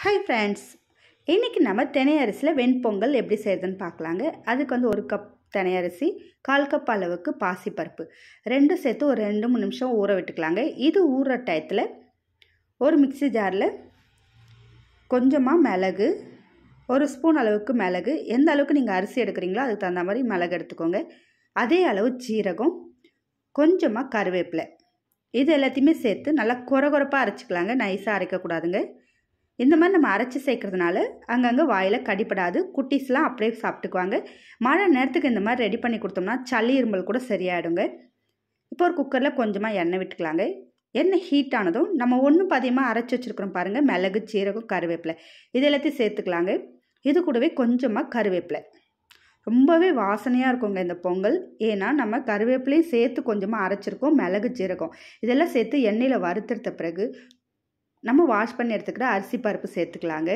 hi friends இன்றைக்கி நம்ம தினை அரிசியில் வெண்பொங்கல் எப்படி செய்கிறதுன்னு பார்க்கலாங்க அதுக்கு வந்து ஒரு கப் தினை அரிசி கால் கப் அளவுக்கு பாசிப்பருப்பு ரெண்டும் சேர்த்து ஒரு ரெண்டு மூணு நிமிஷம் ஊற விட்டுக்கலாங்க இது ஊறுற டயத்தில் ஒரு மிக்ஸி ஜாரில் கொஞ்சமாக மிளகு ஒரு ஸ்பூன் அளவுக்கு மிளகு எந்த அளவுக்கு நீங்கள் அரிசி எடுக்கிறீங்களோ அதுக்கு தகுந்த மாதிரி மிளகு எடுத்துக்கோங்க அதே அளவு ஜீரகம் கொஞ்சமாக கருவேப்பிலை இது எல்லாத்தையுமே சேர்த்து நல்லா குறகுறப்பாக அரைச்சிக்கலாங்க நைஸாக அரைக்கக்கூடாதுங்க இந்த மாதிரி நம்ம அரைச்சி சேர்க்கறதுனால அங்கங்கே வாயில் கடிப்படாது குட்டீஸ்லாம் அப்படியே சாப்பிட்டுக்குவாங்க மழை நேரத்துக்கு இந்த மாதிரி ரெடி பண்ணி கொடுத்தோம்னா சளி இருமல் கூட சரியாயிடுங்க இப்போ ஒரு குக்கரில் கொஞ்சமாக எண்ணெய் விட்டுக்கலாங்க எண்ணெய் ஹீட் ஆனதும் நம்ம ஒன்றும் பாதியமாக அரைச்சி வச்சுருக்கிறோம் பாருங்கள் மிளகு சீரகம் கருவேப்பிலை இது எல்லாத்தையும் சேர்த்துக்கலாங்க இது கூடவே கொஞ்சமாக கருவேப்பிலை ரொம்பவே வாசனையாக இருக்குங்க இந்த பொங்கல் ஏன்னா நம்ம கருவேப்பிலையும் சேர்த்து கொஞ்சமாக அரைச்சிருக்கோம் மிளகு ஜீரகம் இதெல்லாம் சேர்த்து எண்ணெயில் வறுத்தெடுத்த பிறகு நம்ம வாஷ் பண்ணி எடுத்துக்கிற அரிசி பருப்பு சேர்த்துக்கலாங்க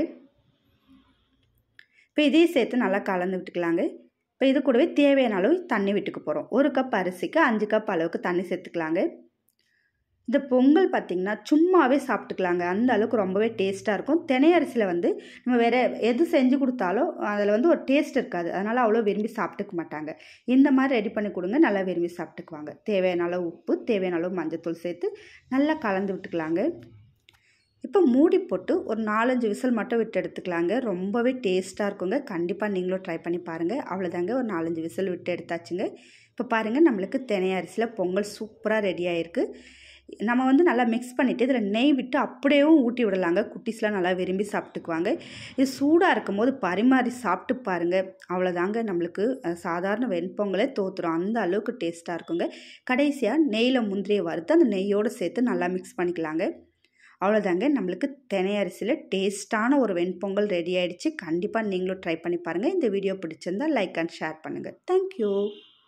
இப்போ இதையும் சேர்த்து நல்லா கலந்து விட்டுக்கலாங்க இப்போ இது கூடவே தேவையான அளவு தண்ணி விட்டுக்க போகிறோம் ஒரு கப் அரிசிக்கு அஞ்சு கப் அளவுக்கு தண்ணி சேர்த்துக்கலாங்க இந்த பொங்கல் பார்த்திங்கன்னா சும்மாவே சாப்பிட்டுக்கலாங்க அந்த அளவுக்கு ரொம்பவே டேஸ்ட்டாக இருக்கும் தினை அரிசியில் வந்து நம்ம வேறு எது செஞ்சு கொடுத்தாலும் அதில் வந்து ஒரு டேஸ்ட் இருக்காது அதனால் அவ்வளோ விரும்பி சாப்பிட்டுக்க மாட்டாங்க இந்த மாதிரி ரெடி பண்ணி கொடுங்க நல்லா விரும்பி சாப்பிட்டுக்குவாங்க தேவையான அளவு உப்பு தேவையான அளவு மஞ்சத்தூள் சேர்த்து நல்லா கலந்து விட்டுக்கலாங்க இப்போ மூடி போட்டு ஒரு நாலஞ்சு விசில் மட்டும் விட்டு எடுத்துக்கலாங்க ரொம்பவே டேஸ்ட்டாக இருக்குங்க கண்டிப்பாக நீங்களும் ட்ரை பண்ணி பாருங்கள் அவ்வளோதாங்க ஒரு நாலஞ்சு விசில் விட்டு எடுத்தாச்சுங்க இப்போ பாருங்கள் நம்மளுக்கு தினை அரிசியில் பொங்கல் சூப்பராக ரெடி ஆகிருக்கு நம்ம வந்து நல்லா மிக்ஸ் பண்ணிவிட்டு இதில் நெய் விட்டு அப்படியேவும் ஊட்டி விடலாங்க குட்டீஸ்லாம் நல்லா விரும்பி சாப்பிட்டுக்குவாங்க இது சூடாக இருக்கும் போது பரிமாறி சாப்பிட்டு பாருங்கள் அவ்வளோதாங்க நம்மளுக்கு சாதாரண வெண்பொங்கலே தோற்றுரும் அந்த அளவுக்கு டேஸ்ட்டாக இருக்குங்க கடைசியாக நெய்யில் முந்திரியை வறுத்து அந்த நெய்யோடு சேர்த்து நல்லா மிக்ஸ் பண்ணிக்கலாங்க அவ்வளோதாங்க நம்மளுக்கு தினை அரிசியில் டேஸ்ட்டான ஒரு வெண்பொங்கல் ரெடி ஆகிடுச்சு கண்டிப்பாக நீங்களும் ட்ரை பண்ணி பாருங்கள் இந்த வீடியோ பிடிச்சிருந்தால் லைக் அண்ட் ஷேர் பண்ணுங்கள் தேங்க்யூ